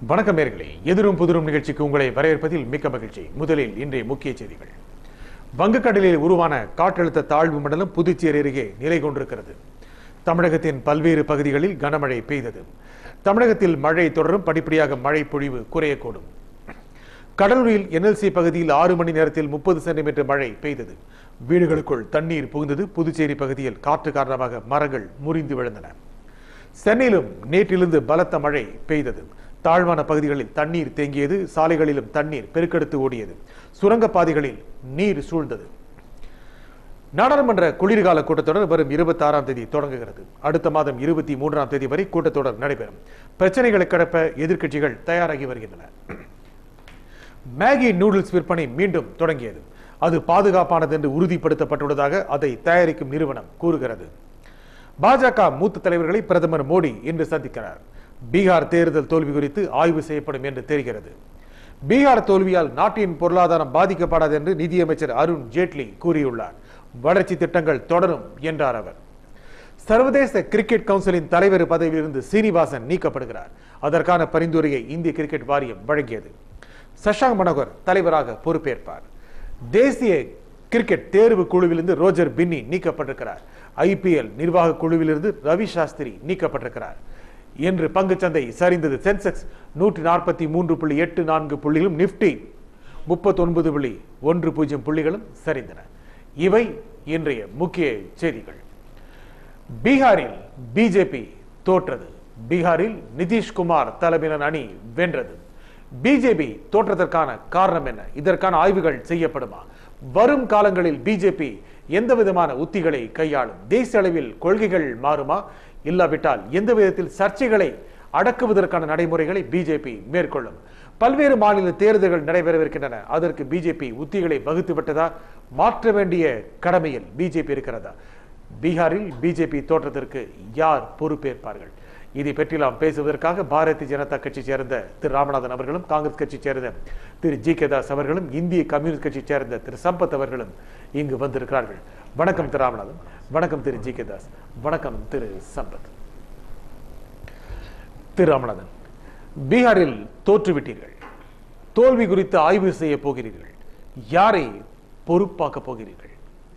வணக்கம் நேர்களே எதிரும் புதிரும் நிகழ்ச்சிக்கு உங்களை வரவேற்பதில் மிக்க மகிழ்ச்சி முதலில் இன்றைய முக்கிய செய்திகள் வங்கக்கடலில் உருவான காற்றழுத்த தாழ்வு மண்டலம் புதுச்சேரி அருகே நிலை கொண்டிருக்கிறது தமிழகத்தின் பல்வேறு பகுதிகளில் கனமழை பெய்தது தமிழகத்தில் மழை தொடரும் படிப்படியாக மழை பொழிவு குறையக்கூடும் கடலூரில் என்எல்சி பகுதியில் ஆறு மணி நேரத்தில் முப்பது சென்டிமீட்டர் மழை பெய்தது வீடுகளுக்குள் தண்ணீர் புகுந்தது புதுச்சேரி பகுதியில் காற்று காரணமாக மரங்கள் முறிந்து விழுந்தன சென்னையிலும் நேற்றிலிருந்து பலத்த மழை பெய்தது தாழ்வான பகுதிகளில் தண்ணீர் தேங்கியது சாலைகளிலும் தண்ணீர் பெருக்கெடுத்து ஓடியது சுரங்கப்பாதைகளில் நீர் சூழ்ந்தது நாடாளுமன்ற குளிர்கால கூட்டத்தொடர் வரும் இருபத்தி ஆறாம் தேதி தொடங்குகிறது அடுத்த மாதம் இருபத்தி மூன்றாம் தேதி வரை கூட்டத்தொடர் நடைபெறும் பிரச்சனைகளை கடப்ப எதிர்க்கட்சிகள் தயாராகி வருகின்றன மேகி நூடுல்ஸ் விற்பனை மீண்டும் தொடங்கியது அது பாதுகாப்பானது என்று உறுதிப்படுத்தப்பட்டுள்ளதாக அதை தயாரிக்கும் நிறுவனம் கூறுகிறது பாஜக மூத்த தலைவர்களை பிரதமர் மோடி இன்று சந்திக்கிறார் பீகார் தேர்தல் தோல்வி குறித்து ஆய்வு செய்யப்படும் என்று தெரிகிறது பீகார் தோல்வியால் நாட்டின் பொருளாதாரம் பாதிக்கப்படாது என்று நிதியமைச்சர் அருண் ஜேட்லி கூறியுள்ளார் வளர்ச்சி திட்டங்கள் தொடரும் என்றார் அவர் சர்வதேச கிரிக்கெட் கவுன்சிலின் தலைவர் பதவியிலிருந்து சீனிவாசன் நீக்கப்படுகிறார் அதற்கான பரிந்துரையை இந்திய கிரிக்கெட் வாரியம் வழங்கியது சஷாங்க் மனோகர் தலைவராக பொறுப்பேற்பார் தேசிய கிரிக்கெட் தேர்வு குழுவிலிருந்து ரோஜர் பின்னி நீக்கப்பட்டிருக்கிறார் ஐபிஎல் நிர்வாக குழுவிலிருந்து ரவி சாஸ்திரி நீக்கப்பட்டிருக்கிறார் என்று பங்குச்சந்தை சரிந்தது சென்செக்ஸ் நூற்றி நாற்பத்தி மூன்று புள்ளி எட்டு நான்கு புள்ளிகளும் நிப்டி முப்பத்தொன்பது புள்ளி ஒன்று பூஜ்ஜியம் புள்ளிகளும் சரிந்தன இவை இன்றைய முக்கிய செய்திகள் பீகாரில் பிஜேபி தோற்றது பீகாரில் நிதிஷ்குமார் தலைமையிலான அணி வென்றது பிஜேபி தோற்றதற்கான காரணம் என்ன இதற்கான ஆய்வுகள் செய்யப்படுமா வரும் காலங்களில் பிஜேபி எந்த விதமான உத்திகளை கையாளும் தேசிய அளவில் கொள்கைகள் மாறுமா இல்லாவிட்டால் எந்த விதத்தில் சர்ச்சைகளை அடக்குவதற்கான நடைமுறைகளை பிஜேபி மேற்கொள்ளும் பல்வேறு மாநில தேர்தல்கள் நடைபெறவிருக்கின்றன அதற்கு பிஜேபி உத்திகளை வகுத்து விட்டதா மாற்ற வேண்டிய கடமையில் பிஜேபி இருக்கிறதா பீகாரில் பிஜேபி தோற்றத்திற்கு யார் பொறுப்பேற்பார்கள் இதை பற்றி நாம் பேசுவதற்காக பாரதிய ஜனதா கட்சி சேர்ந்த திரு ராமநாதன் அவர்களும் காங்கிரஸ் கட்சி சேர்ந்த திரு ஜி கே தாஸ் அவர்களும் இந்திய கம்யூனிஸ்ட் கட்சி சேர்ந்த திரு சம்பத் அவர்களும் இங்கு வந்திருக்கிறார்கள் வணக்கம் திரு ராமநாதன் வணக்கம் திரு ஜி கே தாஸ் வணக்கம் திரு சம்பத் திரு ராமநாதன் பீகாரில் தோற்றுவிட்டீர்கள் தோல்வி குறித்து ஆய்வு செய்ய போகிறீர்கள் யாரை பொறுப்பாக்க போகிறீர்கள்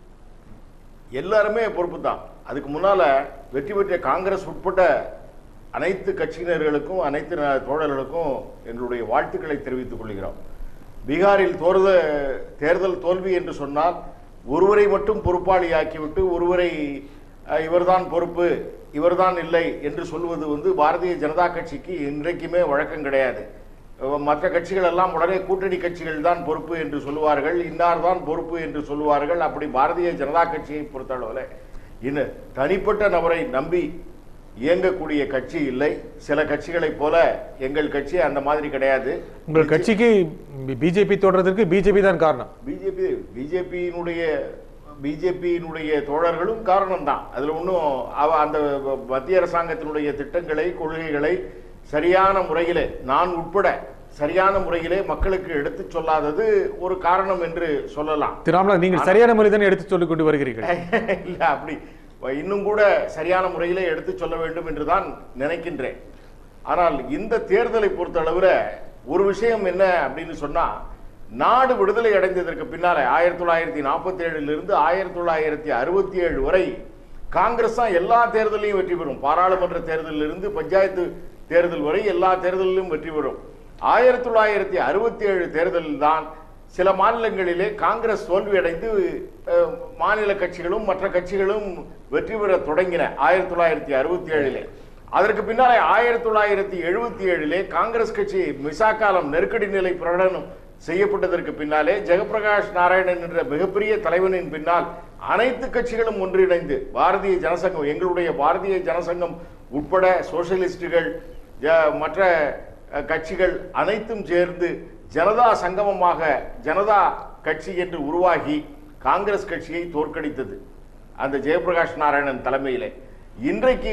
எல்லாருமே பொறுப்பு தான் அதுக்கு முன்னால வெற்றி பெற்ற காங்கிரஸ் உட்பட்ட அனைத்து கட்சியினர்களுக்கும் அனைத்து ந- தோழர்களுக்கும் எங்களுடைய வாழ்த்துக்களை தெரிவித்துக் கொள்கிறோம் பீகாரில் தோறுத தேர்தல் தோல்வி என்று சொன்னால் ஒருவரை மட்டும் பொறுப்பாளியாக்கிவிட்டு ஒருவரை அஹ், இவர்தான் பொறுப்பு இவர்தான் இல்லை என்று சொல்வது வந்து பாரதிய ஜனதா கட்சிக்கு இன்றைக்குமே வழக்கம் கிடையாது அஹ், மற்ற கட்சிகள் எல்லாம் உடனே கூட்டணி கட்சிகள் தான் பொறுப்பு என்று சொல்லுவார்கள் இன்னார் தான் பொறுப்பு என்று சொல்லுவார்கள் அப்படி பாரதிய ஜனதா கட்சியை பொறுத்தளவில் இன்னும் தனிப்பட்ட நபரை நம்பி இயங்கக்கூடிய கட்சி இல்லை சில கட்சிகளைப் போல எங்கள் கட்சி அந்த மாதிரி கிடையாது உங்கள் கட்சிக்கு பிஜேபி தோற்றதற்கு பிஜேபி தான் காரணம் பிஜேபி பிஜேபியினுடைய பிஜேபியினுடைய தோழர்களும் காரணம்தான் அதுல ஒன்றும் அவ அந்த மத்திய அரசாங்கத்தினுடைய திட்டங்களை கொள்கைகளை சரியான முறையிலே நான் உட்பட சரியான முறையிலே மக்களுக்கு எடுத்துச் சொல்லாதது ஒரு காரணம் என்று சொல்லலாம் திரு ராமநாதன் நீங்கள் சரியான முறை தான் எடுத்து சொல்லிக் கொண்டு வருகிறீர்கள் இல்ல அப்படி இன்னும் கூட சரியான முறையிலே எடுத்து சொல்ல வேண்டும் என்று தான் நினைக்கின்றேன் ஆனால் இந்த தேர்தலை பொறுத்தளவுல ஒரு விஷயம் என்ன அப்படின்னு சொன்னா நாடு விடுதலை அடைந்ததற்கு பின்னாலே ஆயிரத்தி தொள்ளாயிரத்தி நாற்பத்தி ஏழுல இருந்து ஆயிரத்தி தொள்ளாயிரத்தி அறுபத்தி ஏழு வரை காங்கிரஸ் தான் எல்லா தேர்தலையும் வெற்றி பெறும் பாராளுமன்ற தேர்தலில் இருந்து பஞ்சாயத்து தேர்தல் வரை எல்லா தேர்தலிலும் வெற்றி பெறும் ஆயிரத்தி தொள்ளாயிரத்தி அறுபத்தி ஏழு தேர்தலில் தான் சில மாநிலங்களிலே காங்கிரஸ் தோல்வியடைந்து அஹ், மாநில கட்சிகளும் மற்ற கட்சிகளும் வெற்றி பெற தொடங்கின ஆயிரத்தி தொள்ளாயிரத்தி அறுபத்தி ஏழிலே அதற்கு பின்னாலே ஆயிரத்தி தொள்ளாயிரத்தி எழுபத்தி ஏழிலே காங்கிரஸ் கட்சி மிசா காலம் நெருக்கடி நிலை பிரகடனம் செய்யப்பட்டதற்கு பின்னாலே ஜெகபிரகாஷ் நாராயணன் என்ற மிகப்பெரிய தலைவனின் பின்னால் அனைத்து கட்சிகளும் ஒன்றிணைந்து பாரதிய ஜனசங்கம் எங்களுடைய பாரதிய ஜனசங்கம் உட்பட சோசியலிஸ்டுகள் ஜ- மற்ற அஹ், கட்சிகள் அனைத்தும் சேர்ந்து ஜனதா சங்கமமாக ஜனதா கட்சி என்று உருவாகி காங்கிரஸ் கட்சியை தோற்கடித்தது அந்த ஜெயபிரகாஷ் நாராயணன் தலைமையிலே இன்றைக்கு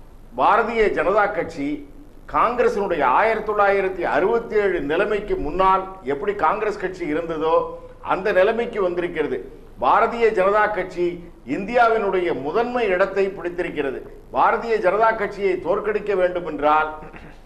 பாரதிய ஜனதா கட்சி காங்கிரசினுடைய ஆயிரத்தி தொள்ளாயிரத்தி அறுபத்தி ஏழு நிலைமைக்கு முன்னால் எப்படி காங்கிரஸ் கட்சி இருந்ததோ அந்த நிலைமைக்கு வந்திருக்கிறது பாரதிய ஜனதா கட்சி இந்தியாவினுடைய முதன்மை இடத்தை பிடித்திருக்கிறது பாரதிய ஜனதா கட்சியை தோற்கடிக்க வேண்டும் என்றால்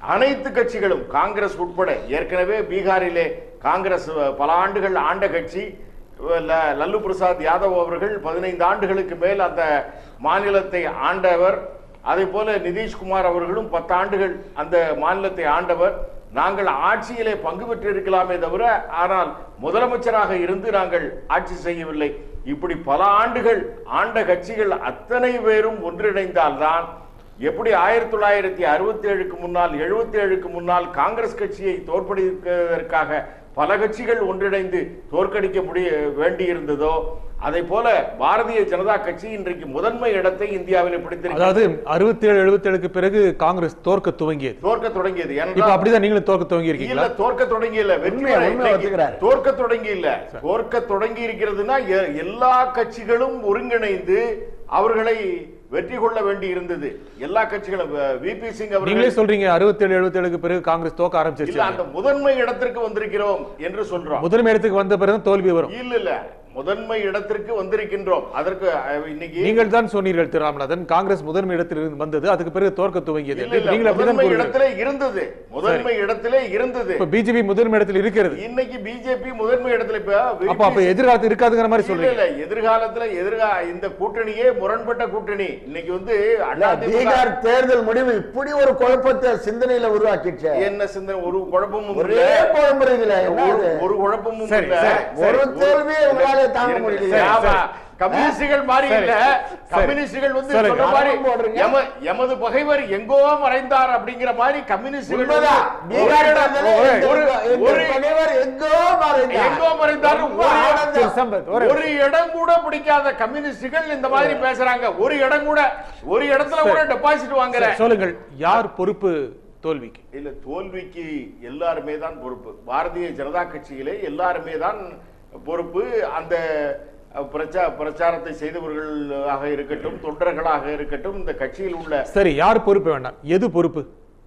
அனைத்து கட்சிகளும் காங்கிரஸ் உட்பட ஏற்கனவே பீகாரிலே காங்கிரஸ் அஹ், பல ஆண்டுகள் ஆண்ட கட்சி அஹ், ல- லல்லு பிரசாத் யாதவ் அவர்கள் பதினைந்து ஆண்டுகளுக்கு மேல் அந்த மாநிலத்தை ஆண்டவர் அதே போல நிதிஷ்குமார் அவர்களும் பத்து ஆண்டுகள் அந்த மாநிலத்தை ஆண்டவர் நாங்கள் ஆட்சியிலே பங்கு பெற்றிருக்கலாமே தவிர ஆனால் முதலமைச்சராக இருந்து நாங்கள் ஆட்சி செய்யவில்லை இப்படி பல ஆண்டுகள் ஆண்ட கட்சிகள் அத்தனை பேரும் ஒன்றிணைந்தால்தான் எப்படி ஆயிரத்தி தொள்ளாயிரத்தி அறுபத்தி ஏழுக்கு முன்னால் எழுபத்தி ஏழுக்கு முன்னால் காங்கிரஸ் கட்சியை தோற்கடிப்பதற்காக பல கட்சிகள் ஒன்றிணைந்து தோற்கடிக்க முடிய வேண்டியிருந்ததோ அதை போல பாரதிய ஜனதா கட்சி இன்றைக்கு முதன்மை இடத்தை இந்தியாவில் பிடித்திருக்கிறது அதாவது அறுபத்தி ஏழு எழுபத்தி ஏழுக்கு பிறகு காங்கிரஸ் தோற்க துவங்கியது தோற்க தொடங்கியது இப்ப ஏனென்றால் அப்படிதான் நீங்களும் தோற்க துவங்கி இருக்கீங்களா இல்ல தோற்க தொடங்கி இல்ல வெற்றி உண்மையா, பெற உண்மையா இன்னைக்கு ஒத்துக்கிறாரு. தோற்க தொடங்கி இல்ல தோற்க தொடங்கி இருக்கிறதுனா எ- எல்லா கட்சிகளும் ஒருங்கிணைந்து அவர்களை வெற்றி கொள்ள வேண்டி இருந்தது எல்லா கட்சிகளும் விபி சிங் நீங்களே அவர்கள் சொல்றீங்க அறுபத்தி ஏழு எழுபத்தி ஏழுக்கு பிறகு காங்கிரஸ் தோக்க இல்ல ஆரம்பிச்சிருச்சு அந்த முதன்மை இடத்திற்கு வந்திருக்கிறோம் என்று சொல்றோம் முதன்மை இடத்துக்கு வந்த பிறகு தோல்வி வரும் இல்ல இல்ல முதன்மை இடத்திற்கு வந்திருக்கின்றோம் அதற்கு அஹ், இன்னைக்கு நீங்கள் தான் சொன்னீர்கள் திரு ராமநாதன் காங்கிரஸ் முதன்மை இடத்தில் இருந்து வந்தது அதுக்கு பிறகு தோற்க துவங்கியது இல்ல, இல்ல, நீங்கள் அப்படிதான் முதன்மை கூறுகிறீர்கள். இடத்திலே இருந்தது முதன்மை இடத்திலே இருந்தது இப்ப பிஜேபி முதன்மை இடத்தில் இருக்கிறது இன்னைக்கு பிஜேபி முதன்மை இடத்துல இப்ப அப்ப அப்ப எதிர்காலத்தில் இருக்காதுங்கிற மாதிரி இல்ல சொல்றீங்க இல்ல எதிர்காலத்துல எதிர்கா இந்த கூட்டணியே முரண்பட்ட கூட்டணி இன்னைக்கு வந்து இல்ல, அதிமுக பீகார் தேர்தல் முடிவு இப்படி ஒரு குழப்பத்தை சிந்தனையில உருவாக்கிடுச்சு என்ன சிந்தனை ஒரு குழப்பமும் ஒரே இல்ல குழம்புறீங்களே என்ன ஒரு- இது? ஒரு குழப்பமும் சரி, இல்ல சரி, ஒரு தோல்வியை உங்களால தாங்க இருங்க, முடியலையே. சரி, ஆமா. சரி. கம்யூனிஸ்டுகள் மாதிரி சரி. இல்ல சரி. கம்யூனிஸ்டுகள் வந்து சரி. சொல்ற மாதிரி ஆரம்பம் போடுறீங்க. எம- எமது பகைவர் எங்கோ மறைந்தார் அப்படிங்கிற மாதிரி கம்யூனிஸ்டுகள் உண்மைதான். வந்து பீகார் ஒரு- தேர்தலில் ஒரு- எங்க- ஒரு- எங்க ஒரு பகைவர் எங்கோ மறைந்தார். எங்கோ மறைந்தார் ரொம்ப ஒரு ஆனந்தம். திரு சம்பத், ஒரு- ஒரு இடம் கூட பிடிக்காத கம்யூனிஸ்டுகள் இந்த மாதிரி பேசுறாங்க ஒரு இடம் கூட ஒரு இடத்துல கூட டெபாசிட் வாங்குற சரி, சொல்லுங்கள் யார் பொறுப்பு தோல்விக்கு இல்ல தோல்விக்கு எல்லாருமே தான் பொறுப்பு பாரதிய ஜனதா கட்சியிலே எல்லாருமே தான் பொறுப்பு அந்த அஹ், பிரச்சா பிரச்சாரத்தை செய்தவர்களாக இருக்கட்டும் தொண்டர்களாக இருக்கட்டும் இந்த கட்சியில் உள்ள சரி யார் பொறுப்பு வேண்டாம் எது பொறுப்பு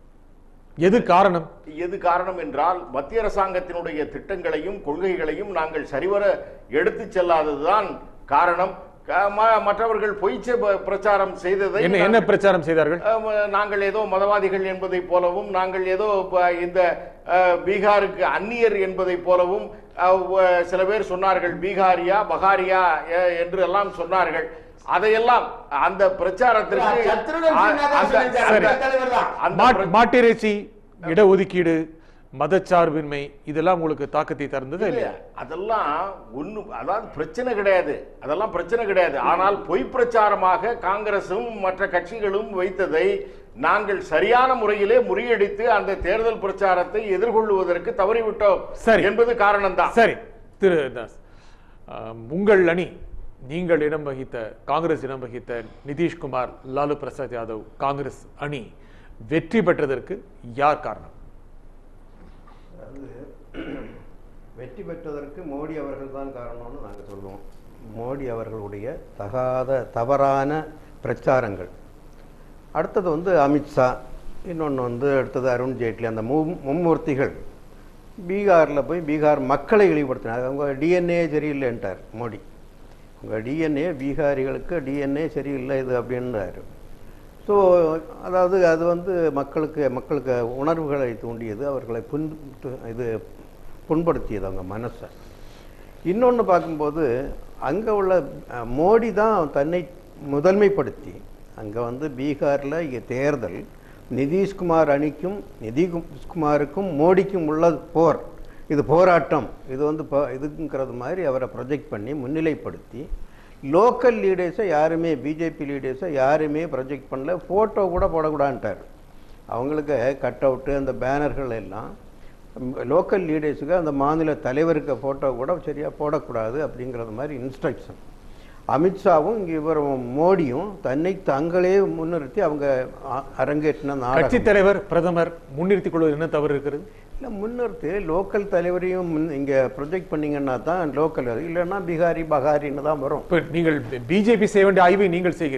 எது காரணம் எது காரணம் என்றால் மத்திய அரசாங்கத்தினுடைய திட்டங்களையும் கொள்கைகளையும் நாங்கள் சரிவர எடுத்துச் செல்லாததுதான் காரணம் க- ம- மற்றவர்கள் பொய்ச்ச ப- பிரச்சாரம் செய்ததை என்ன என்ன பிரச்சாரம் செய்தார்கள் அஹ், நாங்கள் ஏதோ மதவாதிகள் என்பதை போலவும் நாங்கள் ஏதோ ப- இந்த அஹ், பீகாருக்கு அந்நியர் என்பதை போலவும் அஹ், வ- சில பேர் சொன்னார்கள் பீகாரியா பகாரியா எ- என்று எல்லாம் சொன்னார்கள் அதையெல்லாம் அந்த பிரச்சாரத்திற்கு சத்ருகன் சின்ஹா தான் அந்த- சொல்லியிருக்காரு. அந்த- அந்த தலைவர் தான். அந்த மாட்- பிர- மாட்டிறைச்சி இடஒதுக்கீடு மதச்சார்பின்மை இதெல்லாம் உங்களுக்கு தாக்கத்தை தந்தது இல்ல, இல்லையா அதெல்லாம் ஒண்ணு அதாவது பிரச்சனை கிடையாது அதெல்லாம் பிரச்சனை கிடையாது ஆனால் பொய் பிரச்சாரமாக காங்கிரசும் மற்ற கட்சிகளும் வைத்ததை நாங்கள் சரியான முறையிலே முறியடித்து அந்த தேர்தல் பிரச்சாரத்தை எதிர்கொள்வதற்கு தவறிவிட்டோம் சரி. என்பது காரணம்தான் சரி திரு தாஸ் ஆம், உங்கள் அணி நீங்கள் இடம் வகித்த காங்கிரஸ் இடம் வகித்த நிதிஷ்குமார் லாலு பிரசாத் யாதவ் காங்கிரஸ் அணி வெற்றி பெற்றதற்கு யார் காரணம் அதாவது வெற்றி பெற்றதற்கு மோடி அவர்கள் தான் காரணம்னு நாங்கள் சொல்லுவோம் மோடி அவர்களுடைய தகாத தவறான பிரச்சாரங்கள் அடுத்தது வந்து அமித்ஷா இன்னொன்று வந்து அடுத்தது அருண் ஜேட்லி அந்த மு மும்மூர்த்திகள் பீகாரில் போய் பீகார் மக்களை இழிவுபடுத்தினார் அவங்க டிஎன்ஏ சரியில்லைன்ட்டார் மோடி உங்கள் டிஎன்ஏ பீகாரிகளுக்கு டிஎன்ஏ சரியில்லை இது அப்படின்றாரு ஸோ அதாவது அது வந்து மக்களுக்கு மக்களுக்கு உணர்வுகளை தூண்டியது அவர்களை புண் இது புண்படுத்தியது அவங்க மனசை இன்னொன்று பார்க்கும்போது அங்கே உள்ள அஹ், மோடி தான் தன்னை முதன்மைப்படுத்தி அங்கே வந்து பீகாரில் இங்கே தேர்தல் நிதிஷ்குமார் அணிக்கும் நிதிஷ்குமாருக்கும் மோடிக்கும் உள்ள போர் இது போராட்டம் இது வந்து ப- இதுங்கிறது மாதிரி அவரை ப்ரொஜெக்ட் பண்ணி முன்னிலைப்படுத்தி லோக்கல் லீடர்ஸை யாருமே பிஜேபி லீடர்ஸை யாருமே ப்ரொஜெக்ட் பண்ணல ஃபோட்டோ கூட போடக்கூடாதுன்ட்டார் அவங்களுக்கு கட் அவுட்டு அந்த பேனர்கள் எல்லாம் லோக்கல் லீடர்ஸுக்கு அந்த மாநில தலைவருக்கு ஃபோட்டோ கூட சரியாக போடக்கூடாது அப்படிங்கிறது மாதிரி இன்ஸ்ட்ரக்ஷன் அமித்ஷாவும் இங்கே இவர் மோடியும் தன்னை தங்களே முன்னிறுத்தி அவங்க அ- அரங்கேற்றின கட்சி நாடகம் தலைவர் பிரதமர் முன்னிறுத்திக் கொள்வது என்ன தவறு இருக்கிறது இல்லை முன்னிறுத்தி லோக்கல் தலைவரையும் முன் இங்கே ப்ரொஜெக்ட் பண்ணீங்கன்னா தான் லோக்கல் இல்லைன்னா பிகாரி பகாரின்னு தான் வரும் இப்ப நீங்கள் பிஜேபி செய்ய வேண்டிய ஆய்வை நீங்கள் செய்கிறீர்கள்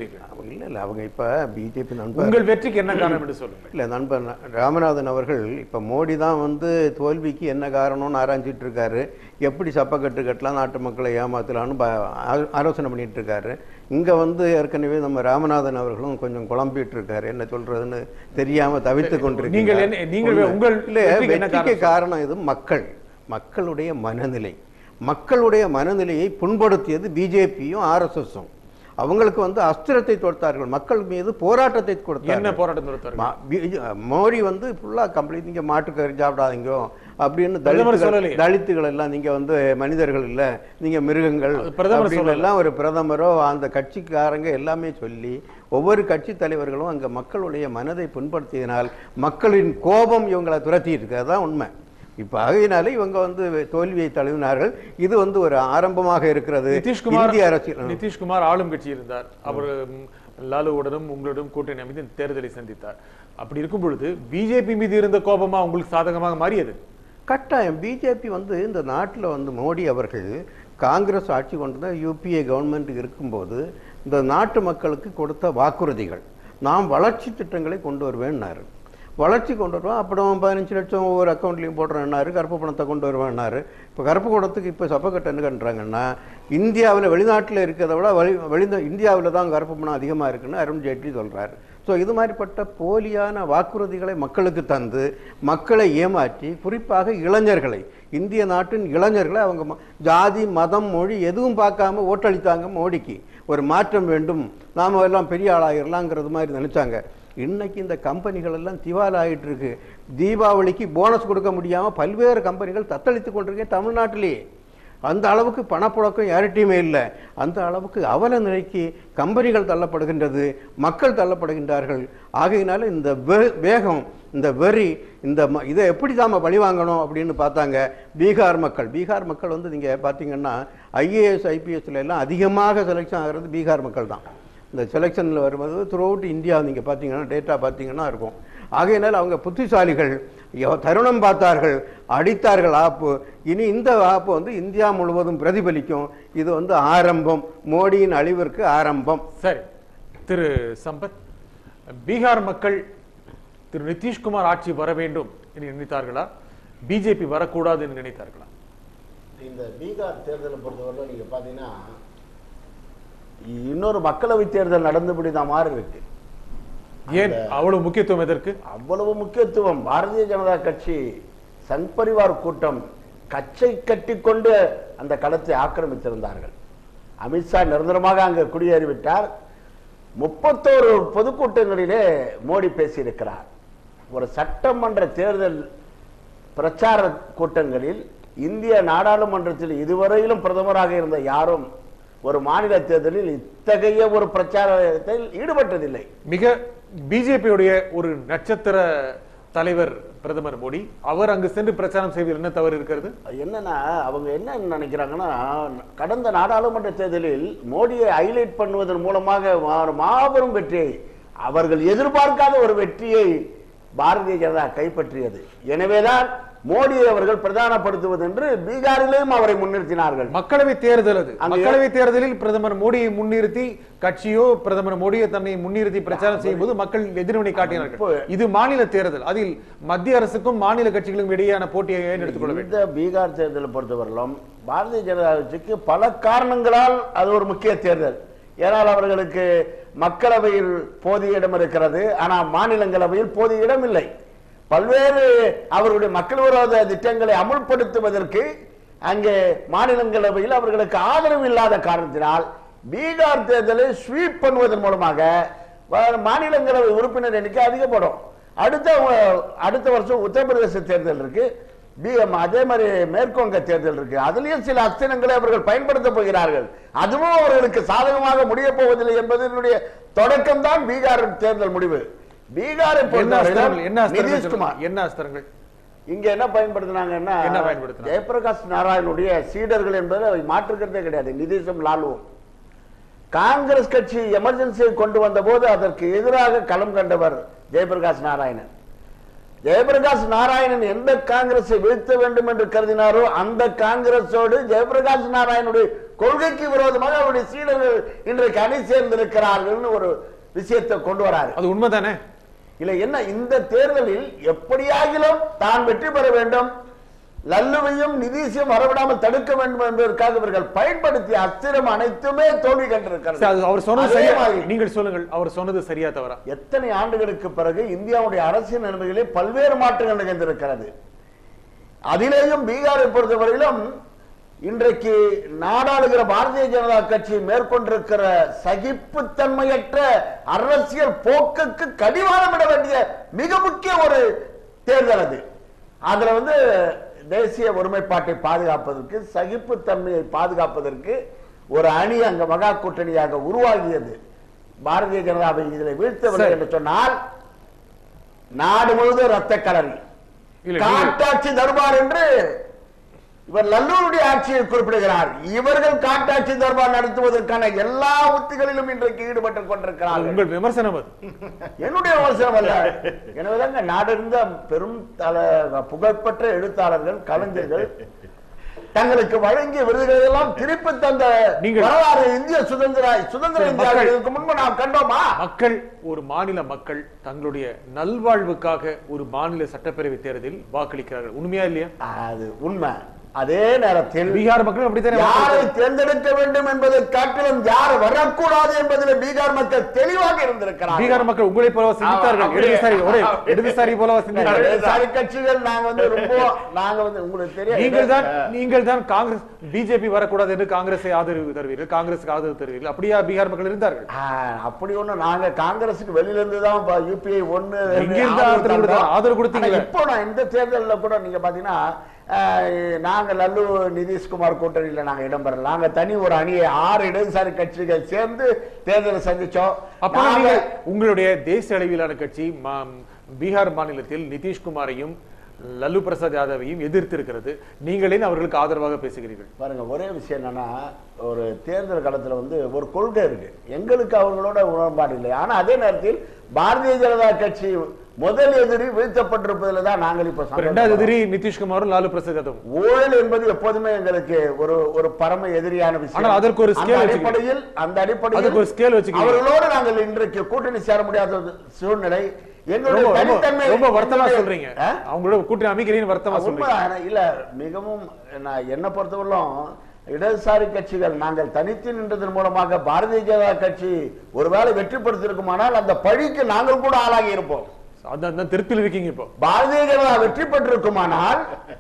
இல்ல இல்ல அவங்க இப்ப பிஜேபி நண்பர் உங்கள் வெற்றிக்கு என்ன காரணம் என்று சொல்லுங்கள் இல்ல நண்பர் ந- ராமநாதன் அவர்கள் இப்ப மோடி தான் வந்து தோல்விக்கு என்ன காரணம்னு ஆராய்ஞ்சிட்டு இருக்காரு எப்படி சப்பக்கட்டு கட்டலாம் நாட்டு மக்களை ஏமாத்தலாம்னு ப- ஆ- ஆலோசனை பண்ணிட்டு இருக்காரு இங்க வந்து ஏற்கனவே நம்ம ராமநாதன் அவர்களும் கொஞ்சம் குழம்பிட்டு இருக்காரு என்ன சொல்றதுன்னு தெரியாம தவித்து கொண்டிருக்கீங்க நீங்கள் என்ன- நீங்கள் ஒண்ணு. உங்கள் இல்ல வெற்றிக்கு என்ன வெற்றிக்கு காரணம் இது மக்கள் மக்களுடைய மனநிலை மக்களுடைய மனநிலையை புண்படுத்தியது பிஜேபியும் ஆர்எஸ்எஸும் அவங்களுக்கு வந்து அஸ்திரத்தை தொடுத்தார்கள் மக்கள் மீது போராட்டத்தை என்ன கொடுத்தார்கள் போராட்டம் நடத்தார்கள் மா- பி- மோடி வந்து ஃபுல்லா கம்ப்ளீட் நீங்க மாட்டுக்கறி சாப்பிடாதீங்க அப்படின்னு பிரதமர் தலித்துகள் சொல்லலையே. தலித்துகள் எல்லாம் நீங்க வந்து மனிதர்கள் இல்ல நீங்க மிருகங்கள் அது பிரதமர் அப்படின்னு சொல்லல. எல்லாம் ஒரு பிரதமரோ அந்த கட்சிக்காரங்க எல்லாமே சொல்லி ஒவ்வொரு கட்சி தலைவர்களும் அங்க மக்களுடைய மனதை புண்படுத்தியதனால் மக்களின் கோபம் இவங்களை துரத்தி இருக்கு அதுதான் உண்மை இப்ப ஆகையினால இவங்க வந்து தோல்வியை தழுவினார்கள் இது வந்து ஒரு ஆரம்பமாக இருக்கிறது நிதிஷ்குமார் இந்திய அரசியல் நிதிஷ்குமார் ஆளும் கட்சி இருந்தார் அவர் ம், லாலுவுடனும் உங்களுடன் கூட்டணி அமைத்து இந்த தேர்தலை சந்தித்தார் அப்படி இருக்கும் பொழுது பிஜேபி மீது இருந்த கோபமா உங்களுக்கு சாதகமாக மாறியது கட்டாயம் பிஜேபி வந்து இந்த நாட்டில் வந்து மோடி அவர்கள் காங்கிரஸ் ஆட்சி கொண்டது யூபிஏ கவர்மெண்ட் இருக்கும்போது இந்த நாட்டு மக்களுக்கு கொடுத்த வாக்குறுதிகள் நாம் வளர்ச்சி திட்டங்களை கொண்டு வருவேன்னாரு வளர்ச்சி கொண்டு வருவோம் அப்புறம் பதினஞ்சு லட்சம் ஒவ்வொரு அக்கௌண்ட்லையும் போடுறேன்னாரு கருப்பு பணத்தை கொண்டு வருவேன்னாரு இப்போ கருப்பு பணத்துக்கு இப்போ சப்பக்கட்டு என்ன பண்ணுறாங்கன்னா இந்தியாவில் வெளிநாட்டில் இருக்கிறத விட வெளி வெளிந்த இந்தியாவில் தான் கருப்பு பணம் அதிகமாக இருக்குன்னு அருண் ஜேட்லி சொல்கிறாரு ஸோ இது மாதிரிப்பட்ட போலியான வாக்குறுதிகளை மக்களுக்கு தந்து மக்களை ஏமாற்றி குறிப்பாக இளைஞர்களை இந்திய நாட்டின் இளைஞர்களை அவங்க ம- ஜாதி மதம் மொழி எதுவும் பார்க்காம ஓட்டளித்தாங்க மோடிக்கு ஒரு மாற்றம் வேண்டும் நாம எல்லாம் பெரிய ஆளாயிரலாங்கிறது மாதிரி நினைச்சாங்க இன்னைக்கு இந்த கம்பெனிகள் எல்லாம் திவால் ஆயிட்டு இருக்கு தீபாவளிக்கு போனஸ் கொடுக்க முடியாம பல்வேறு கம்பெனிகள் தத்தளித்து கொண்டிருக்கேன் தமிழ்நாட்டிலேயே அந்த அளவுக்கு பணப்புழக்கம் யார்கிட்டையுமே இல்லை அந்த அளவுக்கு அவல நிலைக்கு கம்பெனிகள் தள்ளப்படுகின்றது மக்கள் தள்ளப்படுகின்றார்கள் ஆகையினால இந்த வே- வேகம் இந்த வெறி இந்த ம- இதை எப்படி தாம பழி வாங்கணும் அப்படின்னு பார்த்தாங்க பீகார் மக்கள் பீகார் மக்கள் வந்து நீங்க பார்த்தீங்கன்னா ஐஏஎஸ் ஐபிஎஸ்ல எல்லாம் அதிகமாக செலெக்ஷன் ஆகிறது பீகார் மக்கள் தான் இந்த செலெக்ஷனில் வரும்போது த்ரூ அவுட் இந்தியா நீங்கள் பார்த்தீங்கன்னா டேட்டா பார்த்தீங்கன்னா இருக்கும் ஆகையினால் அவங்க புத்திசாலிகள் எவ- தருணம் பார்த்தார்கள் அடித்தார்கள் ஆப்பு இனி இந்த ஆப்பு வந்து இந்தியா முழுவதும் பிரதிபலிக்கும் இது வந்து ஆரம்பம் மோடியின் அழிவிற்கு ஆரம்பம் சரி திரு சம்பத் பீகார் மக்கள் திரு நிதிஷ்குமார் ஆட்சி வர வேண்டும் என்று நினைத்தார்களா பிஜேபி வரக்கூடாது என்று நினைத்தார்களா இந்த பீகார் தேர்தலை பொறுத்தவரை நீங்க பாத்தீங்கன்னா இன்னொரு மக்களவை தேர்தல் நடந்துபடித மாதிரி இருக்கு ஏன் அவ்வளவு முக்கியத்துவம் எதற்கு அவ்வளவு முக்கியத்துவம் பாரதிய ஜனதா கட்சி சங் பரிவார் கூட்டம் கச்சை கட்டிக்கொண்டு அந்த களத்தை ஆக்கிரமித்திருந்தார்கள் அமித்ஷா நிரந்தரமாக அங்கு குடியேறிவிட்டார் முப்பத்தோரு பொதுக்கூட்டங்களிலே மோடி பேசியிருக்கிறார் ஒரு சட்டமன்ற தேர்தல் பிரச்சார கூட்டங்களில் இந்திய நாடாளுமன்றத்தில் இதுவரையிலும் பிரதமராக இருந்த யாரும் ஒரு மாநில தேர்தலில் இத்தகைய ஒரு பிரச்சாரத்தில் ஈடுபட்டதில்லை மிக பிஜேபியுடைய ஒரு நட்சத்திர தலைவர் பிரதமர் மோடி அவர் அங்கு சென்று பிரச்சாரம் செய்வதில் என்ன தவறு இருக்கிறது அது என்னன்னா அவங்க என்ன நினைக்கிறாங்கன்னா கடந்த நாடாளுமன்ற தேர்தலில் மோடியை ஹைலைட் பண்ணுவதன் மூலமாக மா- மாபெரும் வெற்றியை அவர்கள் எதிர்பார்க்காத ஒரு வெற்றியை பாரதிய ஜனதா கைப்பற்றியது எனவேதான் மோடியை அவர்கள் பிரதானப்படுத்துவது என்று பீகாரிலேயும் அவரை முன்னிறுத்தினார்கள் மக்களவை தேர்தல் அது அங்கே- மக்களவை தேர்தலில் பிரதமர் மோடியை முன்னிறுத்தி கட்சியோ பிரதமர் மோடியை தன்னை முன்னிறுத்தி பிரச்சாரம் செய்யும் போது மக்கள் எதிர்வினை காட்டினார்கள் இப்போ- இது மாநில தேர்தல் அதில் மத்திய அரசுக்கும் மாநில கட்சிகளுக்கும் இடையேயான போட்டியை ஏன் எடுத்துக்கொள்ள வேண்டும் இந்த பீகார் தேர்தலை பொறுத்தவரையிலும் பாரதிய ஜனதா கட்சிக்கு பல காரணங்களால் அது ஒரு முக்கிய தேர்தல் ஏனால் அவர்களுக்கு மக்களவையில் போதிய இடம் இருக்கிறது ஆனால் மாநிலங்களவையில் போதிய இடம் இல்லை பல்வேறு அவர்களுடைய மக்கள் விரோத திட்டங்களை அமுல்படுத்துவதற்கு அங்கே மாநிலங்களவையில் அவர்களுக்கு ஆதரவு இல்லாத காரணத்தினால் பீகார் தேர்தலை ஸ்வீப் பண்ணுவதன் மூலமாக வ- மாநிலங்களவை உறுப்பினர் எண்ணிக்கை அதிகப்படும் அடுத்த வ- அடுத்த வருஷம் உத்தரப்பிரதேச தேர்தல் இருக்கு பிஎம் அதே மாதிரி மேற்குவங்க தேர்தல் இருக்கு அதுலயும் சில அஸ்தினங்களை அவர்கள் பயன்படுத்த போகிறார்கள் அதுவும் அவர்களுக்கு சாதகமாக முடிய போவதில்லை என்பதனுடைய தொடக்கம் தான் பீகார் தேர்தல் முடிவு பீகாரை என்ன அஸ்திரங்கள் என்ன பொறுத்தவரையிலும் அஸ்திரங்கள் நிதிஷ்குமார் சொல்லுங்க. என்ன அஸ்திரங்கள் இங்க என்ன பயன்படுத்தினாங்கன்னா என்ன பயன்படுத்தினாங்க? ஜெயபிரகாஷ் நாராயணுடைய சீடர்கள் என்பதை மாற்றுக்கிறதே கிடையாது நிதிஷும் லாலுவும் காங்கிரஸ் கட்சி எமர்ஜென்சியை கொண்டு வந்த போது அதற்கு எதிராக களம் கண்டவர் ஜெயபிரகாஷ் நாராயணன் ஜெயபிரகாஷ் நாராயணன் எந்த காங்கிரஸை வீழ்த்த வேண்டும் என்று கருதினாரோ அந்த காங்கிரஸோடு ஜெயபிரகாஷ் நாராயணுடைய கொள்கைக்கு விரோதமாக அவருடைய சீடர்கள் இன்றைக்கு அணி சேர்ந்திருக்கிறார்கள்னு ஒரு விஷயத்தை கொண்டு வராரு அது உண்மைதானே இல்ல என்ன இந்த தேர்தலில் எப்படியாகிலும் தான் வெற்றி பெற வேண்டும் லல்லுவையும் நிதிஷையும் வரவிடாமல் தடுக்க வேண்டும் என்பதற்காக இவர்கள் பயன்படுத்திய அஸ்திரம் அனைத்துமே தோல்வி சரி, கண்டிருக்கிறது அது அவர் சொன்னது அதே சரியா மாதிரி நீங்கள் சொல்லுங்கள் அவர் சொன்னது சரியா தவறா எத்தனை ஆண்டுகளுக்கு பிறகு இந்தியாவுடைய அரசியல் நிலைமைகளே பல்வேறு மாற்றங்கள் நிகழ்ந்திருக்கிறது அதிலேயும் பீகாரை பொறுத்தவரையிலும் இன்றைக்கு நாடாளுகிற பாரதிய ஜனதா கட்சி மேற்கொண்டிருக்கிற சகிப்புத்தன்மையற்ற அரசியல் போக்குக்கு கடிவாளமிட வேண்டிய மிக முக்கிய ஒரு தேர்தல் அது அதுல வந்து தேசிய ஒருமைப்பாட்டை பாதுகாப்பதற்கு சகிப்புத்தன்மையை பாதுகாப்பதற்கு ஒரு அணி அங்க மகா கூட்டணியாக உருவாகியது பாரதிய ஜனதாவை இதில் வீழ்த்தவில்லை சரி. என்று சொன்னால் நாடு முழுவதும் ரத்த கலரி இல்ல, நீங்கள்- காட்டாட்சி தர்பார் என்று இவர் லல்லூருடைய ஆட்சியை குறிப்பிடுகிறார் இவர்கள் காட்டாட்சி தர்பார் நடத்துவதற்கான எல்லா உத்திகளிலும் இன்றைக்கு ஈடுபட்டுக் அது கொண்டிருக்கிறார்கள் உங்கள் விமர்சனம் அது என்னுடைய விமர்சனம் அல்ல எனவேதாங்க நாடிருந்த பெரும் தல புகழ்பெற்ற எழுத்தாளர்கள் கலைஞர்கள் தங்களுக்கு வழங்கிய விருதுகளை எல்லாம் திருப்பி தந்த நீங்கள்- வரலாறு இந்திய சுதந்திர சுதந்திர சரி, இந்தியாவில் மக்கள்- இதுக்கு முன்பு நாம் கண்டோமா மக்கள் ஒரு மாநில மக்கள் தங்களுடைய நல்வாழ்வுக்காக ஒரு மாநில சட்டப்பேரவை தேர்தலில் வாக்களிக்கிறார்கள் உண்மையா இல்லையா அது உண்மை அதே நேரத்தில் பீகார் மக்கள் அப்படித்தானே யாரை வாக்களித்தார்கள். தேர்ந்தெடுக்க வேண்டும் என்பதை காட்டிலும் யார் வரக்கூடாது என்பதில் பீகார் மக்கள் தெளிவாக இருந்திருக்கிறார்கள் பீகார் மக்கள் உங்களை போலவா சிந்தித்தார்கள் அப்படியே. இடதுசாரி ஒரே இடதுசாரி போலவா சிந்தித்தார்கள் இடதுசாரி கட்சிகள் நாங்க வந்து ரொம்ப நாங்க வந்து உங்களுக்கு தெரியும் நீங்கள் தான் நீங்கள் தான் காங்கிரஸ் பிஜேபி வரக்கூடாது என்று காங்கிரஸை ஆதரவு தருவீர்கள் காங்கிரஸுக்கு ஆதரவு தருவீர்கள் அப்படியா பீகார் மக்கள் இருந்தார்கள் ஆ, அப்படி ஒண்ணு நாங்க காங்கிரஸுக்கு வெளியில இருந்து தான் யூபிஐ ஒண்ணு எங்க இருந்து ஆதரவு தந்தோம். கொடுத்தா- ஆதரவு கொடுத்தீங்களே. ஆனா இப்போ நான் இந்த தேர்தல்ல கூட நீங்க பாத்தீங்கன்னா ஆ, நாங்க லல்லு நிதிஷ்குமார் கூட்டணியில நாங்க இடம்பெறல நாங்க தனி ஒரு அணியை ஆறு இடதுசாரி கட்சிகள் சேர்ந்து தேர்தலை சந்திச்சோம் அப்ப நாங்க- நீங்கள் உங்களுடைய தேசிய அளவிலான கட்சி மா- பீகார் மாநிலத்தில் நிதிஷ்குமாரையும் லல்லு பிரசாத் யாதவையும் எதிர்த்து இருக்கிறது நீங்களே அவர்களுக்கு ஆதரவாக பேசுகிறீர்கள் பாருங்க ஒரே விஷயம் என்னன்னா ஒரு தேர்தல் காலத்துல வந்து ஒரு கொள்கை இருக்கு எங்களுக்கு அவர்களோட உடன்பாடு இல்லை ஆனா அதே நேரத்தில் பாரதிய ஜனதா கட்சி முதல் எதிரி வீழ்த்தப்பட்டிருப்பதில் தான் நாங்கள் இப்ப இப்ப ரெண்டாவது சந்தோஷப்படுறோம். எதிரி நிதிஷ்குமாரும் லாலு பிரசாத் யாதவும் ஊழல் என்பது எப்போதுமே எங்களுக்கு ஒரு ஒரு பரம எதிரியான விஷயம் ஆனால் அதற்கு ஒரு அந்த scale வச்சுக்கிறீங்க. அடிப்படையில் அந்த அடிப்படையில் அதுக்கு ஒரு scale வச்சுக்கிறீங்க. அவர்களோடு நாங்கள் இன்றைக்கு கூட்டணி சேர முடியாத ஒரு சூழ்நிலை எங்களுடைய ரொம்ப ரொம்ப தனித்தன்மை ரொம்ப வருத்தமா எங்களுடைய- சொல்றீங்க ஆ? அவங்களோட கூட்டணி அமைக்கிறீங்க வருத்தமா உண்மை சொல்றீங்க ஆனா, இல்ல மிகவும் நான் என்ன பொறுத்தவரையிலும் இடதுசாரி கட்சிகள் நாங்கள் தனித்து நின்றதன் மூலமாக பாரதிய ஜனதா கட்சி ஒருவேளை வெற்றி பெற்றிருக்குமானால் அந்த பழிக்கு நாங்கள் கூட ஆளாகி இருப்போம் அந்த அந்த திருப்தியில் இருக்கீங்க இப்போ பாரதிய ஜனதா வெற்றி பெற்றிருக்குமானால்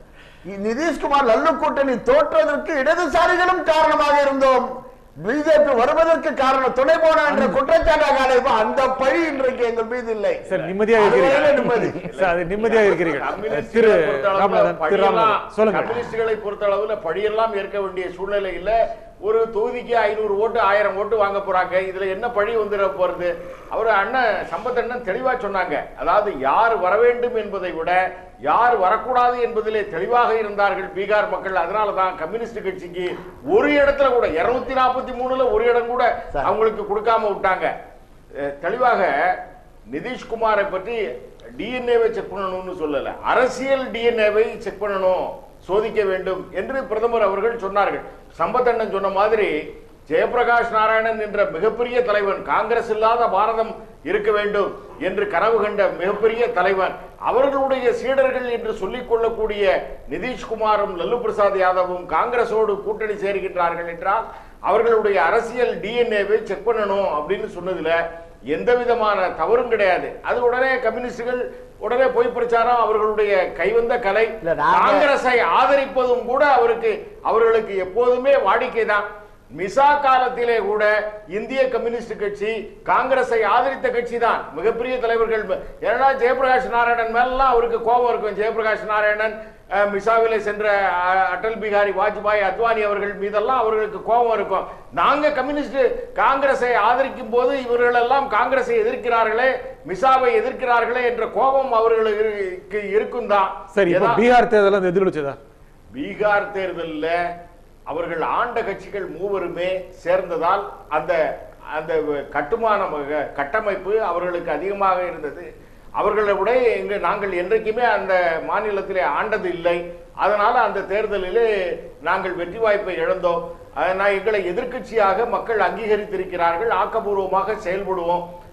இ- நிதிஷ்குமார் லல்லு கூட்டணி தோற்றதற்கு இடதுசாரிகளும் காரணமாக இருந்தோம் பிஜேபி வருவதற்கு காரணம் துணை போன என்ற குற்றச்சாட்டாக அந்த பழி இன்றைக்கு எங்கள் மீது இல்லை சரி நிம்மதியா அதுவரையிலும் இருக்கிறீர்கள் நிம்மதி சார், அது நிம்மதியா இருக்கிறீர்கள் திரு கம்யூனிஸ்டுகளை பொறுத்தளவுல ராமநாதன் திரு பழியெல்லாம் ராமநாதன் சொல்லுங்க கம்யூனிஸ்டுகளை பொறுத்தளவுல பழியெல்லாம் ஏற்க வேண்டிய சூழ்நிலை இல்ல ஒரு தொகுதிக்கு ஐநூறு ஓட்டு ஆயிரம் ஓட்டு வாங்க போறாங்க இதுல என்ன பழி வந்துட போறது அவர் அண்ணன் சம்பத் அண்ணன் தெளிவா சொன்னாங்க அதாவது யார் வர வேண்டும் என்பதை விட யார் வரக்கூடாது என்பதிலே தெளிவாக இருந்தார்கள் பீகார் மக்கள் அதனால தான் கம்யூனிஸ்ட் கட்சிக்கு ஒரு இடத்துல கூட இருநூத்தி நாற்பத்தி மூணுல ஒரு இடம் கூட சார். அவங்களுக்கு கொடுக்காம விட்டாங்க அஹ் தெளிவாக நிதிஷ்குமாரை பற்றி டிஎன்ஏவை செக் பண்ணணும்னு சொல்லல அரசியல் டிஎன்ஏவை செக் பண்ணணும் சோதிக்க வேண்டும் என்று பிரதமர் அவர்கள் சொன்னார்கள் சம்பத்தண்ணன் சொன்ன மாதிரி ஜெயபிரகாஷ் நாராயணன் என்ற மிகப்பெரிய தலைவன் காங்கிரஸ் இல்லாத பாரதம் இருக்க வேண்டும் என்று கனவு கண்ட மிகப்பெரிய தலைவன் அவர்களுடைய சீடர்கள் என்று சொல்லிக் கொள்ளக்கூடிய நிதிஷ்குமாரும் லல்லு பிரசாத் யாதவும் காங்கிரஸோடு கூட்டணி சேர்கின்றார்கள் என்றால் அவர்களுடைய அரசியல் டிஎன்ஏவை செக் பண்ணணும் அப்படின்னு சொன்னதுல எந்த விதமான தவறும் கிடையாது அது உடனே கம்யூனிஸ்டுகள் உடனே பொய் பிரச்சாரம் அவர்களுடைய கைவந்த கலை இல்ல, நாங்க- காங்கிரஸை ஆதரிப்பதும் கூட அவருக்கு அவர்களுக்கு எப்போதுமே வாடிக்கை தான் மிசா காலத்திலே கூட இந்திய கம்யூனிஸ்ட் கட்சி காங்கிரஸை ஆதரித்த கட்சி தான் மிகப்பெரிய தலைவர்கள் ஏன்னா ஜெயபிரகாஷ் நாராயணன் மேலாம் அவருக்கு கோபம் இருக்கும் ஜெயபிரகாஷ் நாராயணன் அஹ், மிசாவிலே சென்ற அஹ், அடல் பிகாரி வாஜ்பாய் அத்வானி அவர்கள் மீதெல்லாம் அவர்களுக்கு கோபம் இருக்கும் நாங்க கம்யூனிஸ்ட் காங்கிரஸை ஆதரிக்கும் போது இவர்கள் எல்லாம் காங்கிரஸை எதிர்க்கிறார்களே மிசாவை எதிர்க்கிறார்களே என்ற கோபம் அவர்களுக்கு இருக்கும் தான் சரி இப்போ பீகார் தேர்தல் எதிரொலிச்சதா பீகார் தேர்தலில் அவர்கள் ஆண்ட கட்சிகள் மூவருமே சேர்ந்ததால் அந்த அந்த கட்டுமான ம- கட்டமைப்பு அவர்களுக்கு அதிகமாக இருந்தது அவர்களை விட எங்க நாங்கள் என்றைக்குமே அந்த மாநிலத்திலே ஆண்டது இல்லை அதனால அந்த தேர்தலிலே நாங்கள் வெற்றி வாய்ப்பை இழந்தோம் அதனால் எங்களை எதிர்க்கட்சியாக மக்கள் அங்கீகரித்திருக்கிறார்கள் ஆக்கப்பூர்வமாக செயல்படுவோம்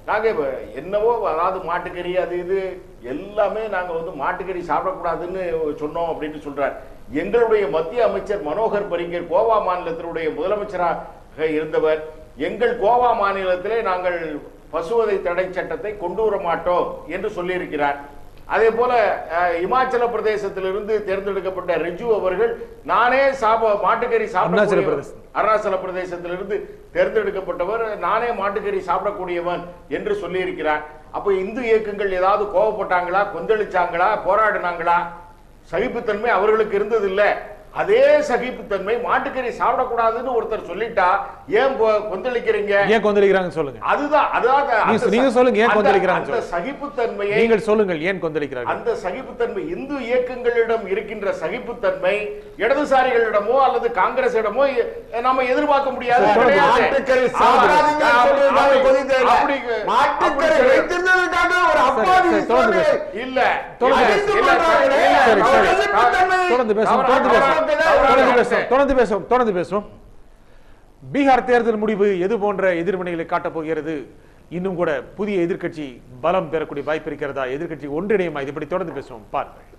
நாங்க இப்ப என்னவோ அதாவது மாட்டுக்கறி அது இது எல்லாமே நாங்க வந்து மாட்டுக்கறி சாப்பிடக்கூடாதுன்னு சொன்னோம் அப்படின்னு சொல்றார் எங்களுடைய மத்திய அமைச்சர் மனோகர் பரிங்கர் கோவா மாநிலத்தினுடைய முதலமைச்சராக இருந்தவர் எங்கள் கோவா மாநிலத்திலே நாங்கள் பசுவதை தடை சட்டத்தை கொண்டு வர மாட்டோம் என்று சொல்லியிருக்கிறார் அதே போல அஹ், இமாச்சல பிரதேசத்திலிருந்து தேர்ந்தெடுக்கப்பட்ட ரிஜு அவர்கள் நானே சாப மாட்டுக்கறி அருணாச்சல சாப்பிட பிரதேசம். அருணாச்சல பிரதேசத்திலிருந்து தேர்ந்தெடுக்கப்பட்டவர் நானே மாட்டுக்கறி சாப்பிடக்கூடியவன் என்று சொல்லியிருக்கிறார் அப்ப இந்து இயக்கங்கள் ஏதாவது கோவப்பட்டாங்களா கொந்தளிச்சாங்களா போராடினாங்களா சகிப்புத்தன்மை அவர்களுக்கு இருந்தது இல்ல அதே சகிப்புத்தன்மை மாட்டுக்கறி சாப்பிடக்கூடாதுன்னு ஒருத்தர் சொல்லிட்டா ஏன் கொ- கொந்தளிக்கிறீங்க ஏன் கொந்தளிக்கிறாங்கன்னு சொல்லுங்க அதுதான் அதாவது அந்த நீங்க- நீங்க சொல்லுங்க, ஏன் அந்த- கொந்தளிக்கிறாங்கன்னு அந்த சொல்லுங்க. சகிப்புத்தன்மையை நீங்கள் சொல்லுங்கள் ஏன் கொந்தளிக்கிறார்கள் அந்த சகிப்புத்தன்மை இந்து இயக்கங்களிடம் இருக்கின்ற சகிப்புத்தன்மை இடதுசாரிகளிடமோ அல்லது காங்கிரசிடமோ எ- நாம எதிர்பார்க்க முடியாது சரி, கிடையாது. மாட்டுக்கறி அப்படி- சாப்பிடாதீங்கன்னு சொல்றதுக்காக அப்படி- பொது தேர்தல். அப்படி- மாட்டுக்கறி அப்படி கிடையாது. வைத்திருந்ததுக்காக ஒரு அப்பாவி சரி, தொடர்ந்து இஸ்லாமிய பேசு. இல்ல தொடர்ந்து இல்ல, பேசு. இல்ல, தொடர்ந்து இல்ல, சரி, இல்ல, சரி. சகிப்புத்தன்மை. தொடர்ந்து பேசுவோம் தவறான தொடர்ந்து பேசுவோம் தவறான தொடர்ந்து கருத்து. பேசுவோம் தொடர்ந்து பேசுவோம் தொடர்ந்து பேசுவோம் பீகார் தேர்தல் முடிவு எது போன்ற எதிர்வினைகளை காட்டப் போகிறது இன்னும் கூட புதிய எதிர்க்கட்சி பலம் பெறக்கூடிய வாய்ப்பு இருக்கிறதா எதிர்க்கட்சி ஒன்றிணையுமா இது பற்றி தொடர்ந்து பேசுவோம் பாருங்கள்